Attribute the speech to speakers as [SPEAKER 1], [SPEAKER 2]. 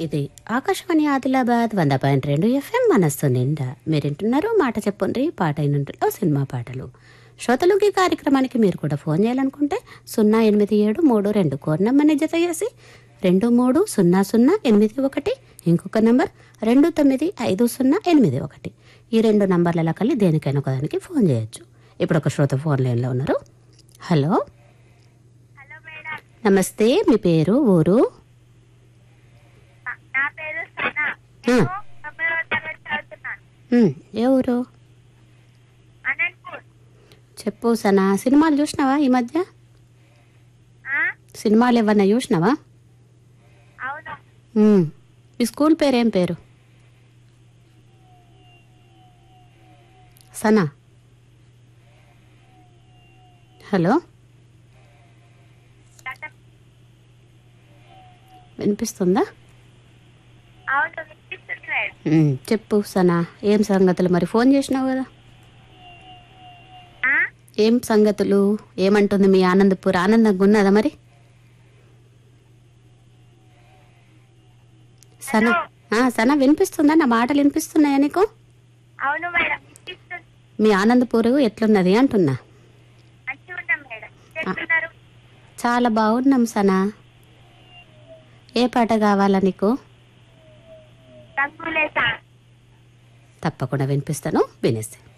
[SPEAKER 1] ఇది ఆకాశవాణి ఆదిలాబాద్ వంద పాయింట్ రెండు ఎఫ్ఎం మనస్సు నిండా మీరింటున్నారు మాట చెప్పుండ్రి పాట అయినంటులో సినిమా పాటలు శ్రోతలుకి కార్యక్రమానికి మీరు కూడా ఫోన్ చేయాలనుకుంటే సున్నా ఎనిమిది ఏడు మూడు రెండు కోర్ నెంబర్ని జత చేసి రెండు మూడు సున్నా సున్నా ఎనిమిది ఒకటి ఇంకొక నంబర్ రెండు తొమ్మిది ఐదు సున్నా ఎనిమిది ఒకటి ఈ రెండు నంబర్ల కలిసి దేనికైనా ఒకదానికి ఫోన్ చేయొచ్చు ఇప్పుడు ఒక శ్రోత ఫోన్ లైన్లో ఉన్నారు హలో
[SPEAKER 2] హలో మేడం
[SPEAKER 1] నమస్తే మీ పేరు ఊరు
[SPEAKER 2] నా- నా పేరు సనా
[SPEAKER 1] ఆ.
[SPEAKER 2] నేను తొమ్మిదవ తరగతి చదువుతున్నాను
[SPEAKER 1] ఉమ్, ఏ ఊరు
[SPEAKER 2] అనంతపూర్
[SPEAKER 1] చెప్పు సనా సినిమాలు చూసినావా ఈ మధ్య
[SPEAKER 2] ఆ?
[SPEAKER 1] సినిమాలు ఏమన్నా చూసినావా
[SPEAKER 2] అవును
[SPEAKER 1] ఉమ్, మీ స్కూల్ పేరు ఏం పేరు సనా హలో
[SPEAKER 2] గత-
[SPEAKER 1] వినిపిస్తుందా
[SPEAKER 2] అవును వినిపిస్తుంది మేడం
[SPEAKER 1] ఉమ్, చెప్పు సనా ఏం సంగతులు మరి ఫోన్ చేసినావు కదా
[SPEAKER 2] ఆ?
[SPEAKER 1] ఏం సంగతులు ఏమంటుంది మీ ఆనందపూర్ ఆనందంగా ఉన్నదా మరి సనా ఆ, సనా వినిపిస్తుందా నా మాటలు వినిపిస్తున్నాయా నీకు
[SPEAKER 2] అవును మేడం వినిపిస్తుంది
[SPEAKER 1] మీ ఆనందపూర్ ఎట్లున్నది అంటున్నా
[SPEAKER 2] మంచిగా ఉన్నాం మేడం చెప్తున్నారు
[SPEAKER 1] చాలా బాగున్నాం సనా ఏ పాట కావాలా నీకు
[SPEAKER 2] రంగులేసా
[SPEAKER 1] తప్పకుండా వినిపిస్తాను వినేసి